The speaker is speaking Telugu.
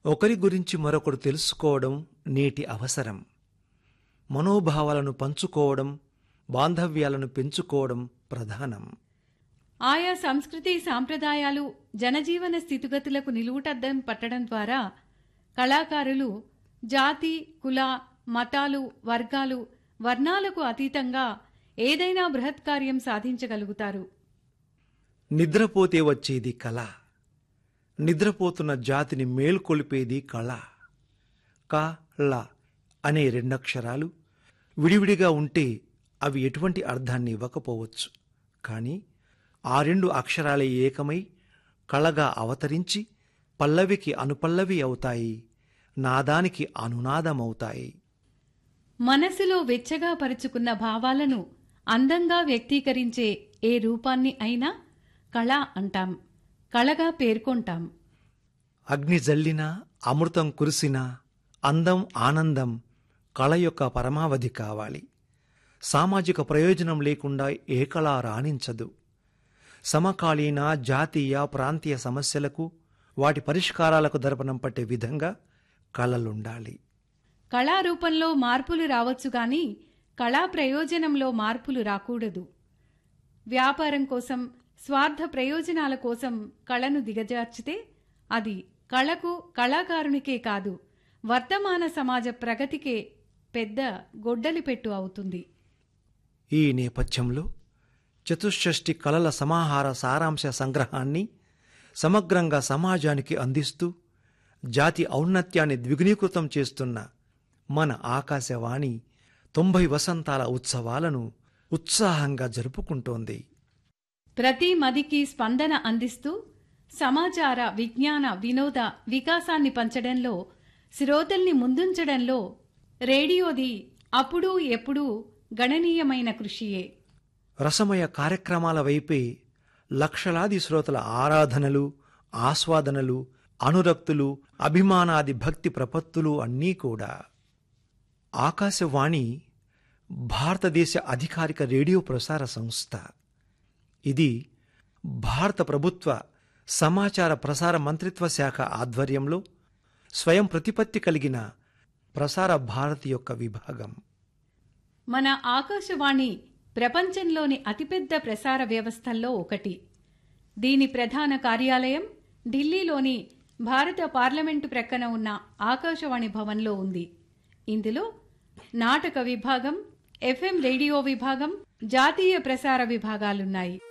ఒకరి గురించి మరొకరు తెలుసుకోవడం నేటి అవసరం మనోభావాలను పంచుకోవడం బాంధవ్యాలను పెంచుకోవడం ప్రధానం ఆయా సంస్కృతి సాంప్రదాయాలు జనజీవన స్థితిగతులకు నిలువుటద్దం పట్టడం ద్వారా కళాకారులు జాతి కుల మతాలు వర్గాలు వర్ణాలకు అతీతంగా ఏదైనా బృహత్ కార్యం సాధించగలుగుతారు నిద్రపోతే వచ్చేది కళ నిద్రపోతున్న జాతిని మేల్కొల్పేది కళ క ళ అనే రెండక్షరాలు విడివిడిగా ఉంటే అవి ఎటువంటి అర్థాన్ని ఇవ్వకపోవచ్చు కానీ ఆ రెండు అక్షరాలే ఏకమై కళగా అవతరించి పల్లవికి అనుపల్లవి అవుతాయి నాదానికి అనునాదమవుతాయి మనసులో వెచ్చగా పరుచుకున్న భావాలను అందంగా వ్యక్తీకరించే ఏ రూపాన్ని అయినా కళ అంటాం కళగా పేర్కొంటాం అగ్ని జల్లినా అమృతం కురిసినా అందం ఆనందం కళ యొక్క పరమావధి కావాలి సామాజిక ప్రయోజనం లేకుండా ఏ కళ రాణించదు సమకాలీన జాతీయ ప్రాంతీయ సమస్యలకు వాటి పరిష్కారాలకు దర్పణం పట్టే విధంగా కళలుండాలి కళారూపంలో మార్పులు రావచ్చు గాని కళా ప్రయోజనంలో మార్పులు రాకూడదు వ్యాపారం కోసం స్వార్థ ప్రయోజనాల కోసం కళను దిగజార్చితే అది కళకు కళాకారునికే కాదు వర్తమాన సమాజ ప్రగతికే పెద్ద గొడ్డలిపెట్టు అవుతుంది ఈ నేపథ్యంలో చతుషష్ఠి కళల సమాహార సారాంశ సంగ్రహాన్ని సమగ్రంగా సమాజానికి అందిస్తూ జాతి ఔన్నత్యాన్ని ద్విగుణీకృతం చేస్తున్న మన ఆకాశవాణి తొంభై వసంతాల ఉత్సవాలను ఉత్సాహంగా జరుపుకుంటోంది ప్రతి మదికి స్పందన అందిస్తూ సమాచార విజ్ఞాన వినోద వికాసాన్ని పంచడంలో శ్రోతల్ని ముందుంచడంలో రేడియోది అప్పుడు ఎప్పుడూ గణనీయమైన కృషియే రసమయ కార్యక్రమాల వైపే లక్షలాది శ్రోతల ఆరాధనలు ఆస్వాదనలు అనురక్తులు అభిమానాది భక్తి ప్రపత్తులు అన్నీ కూడా ఆకాశవాణి భారతదేశ అధికారిక రేడియో ప్రసార సంస్థ ఇది భారత ప్రభుత్వ సమాచార ప్రసార మంత్రిత్వ శాఖ ఆధ్వర్యంలో స్వయం ప్రతిపత్తి కలిగిన ప్రసార భారతి యొక్క విభాగం మన ఆకాశవాణి ప్రపంచంలోని అతిపెద్ద ప్రసార వ్యవస్థల్లో ఒకటి దీని ప్రధాన కార్యాలయం ఢిల్లీలోని భారత పార్లమెంటు ప్రక్కన ఉన్న ఆకాశవాణి భవన్లో ఉంది ఇందులో నాటక విభాగం ఎఫ్ఎం రేడియో విభాగం జాతీయ ప్రసార విభాగాలున్నాయి